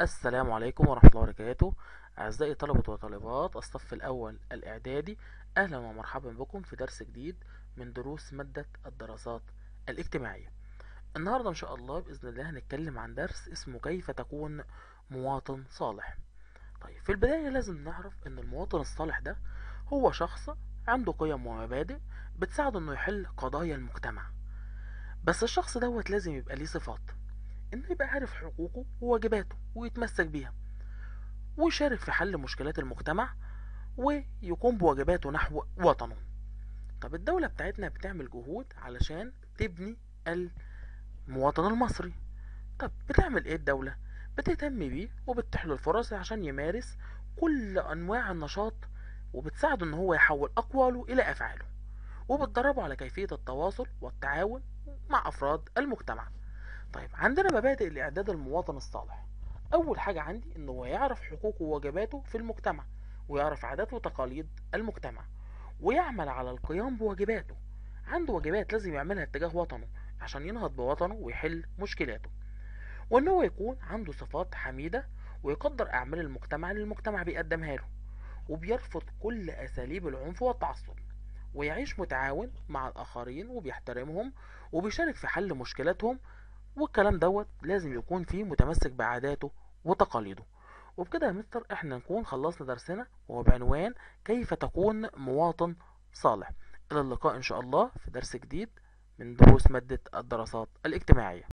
السلام عليكم ورحمة الله وبركاته أعزائي طلبة وطالبات الصف الأول الإعدادي أهلا ومرحبا بكم في درس جديد من دروس مادة الدراسات الاجتماعية النهاردة إن شاء الله بإذن الله هنتكلم عن درس اسمه كيف تكون مواطن صالح طيب في البداية لازم نعرف إن المواطن الصالح ده هو شخص عنده قيم ومبادئ بتساعده إنه يحل قضايا المجتمع بس الشخص دوت لازم يبقى ليه صفات انه يبقى عارف حقوقه وواجباته ويتمسك بيها ويشارك في حل مشكلات المجتمع ويقوم بواجباته نحو وطنه طب الدولة بتاعتنا بتعمل جهود علشان تبني المواطن المصري طب بتعمل ايه الدولة بتهتم بيه وبتتيح له الفرص عشان يمارس كل انواع النشاط وبتساعده ان هو يحول اقواله الى افعاله وبتدربه على كيفية التواصل والتعاون مع افراد المجتمع طيب عندنا مبادئ لإعداد المواطن الصالح أول حاجة عندي إنه هو يعرف حقوقه وواجباته في المجتمع ويعرف عادات وتقاليد المجتمع ويعمل على القيام بواجباته عنده واجبات لازم يعملها اتجاه وطنه عشان ينهض بوطنه ويحل مشكلاته وإن هو يكون عنده صفات حميدة ويقدر أعمال المجتمع اللي المجتمع بيقدمها له وبيرفض كل أساليب العنف والتعصب ويعيش متعاون مع الآخرين وبيحترمهم وبيشارك في حل مشكلاتهم والكلام دوت لازم يكون فيه متمسك بعاداته وتقاليده وبكده يا مستر احنا نكون خلصنا درسنا وهو بعنوان كيف تكون مواطن صالح الى اللقاء ان شاء الله في درس جديد من دروس مادة الدراسات الاجتماعية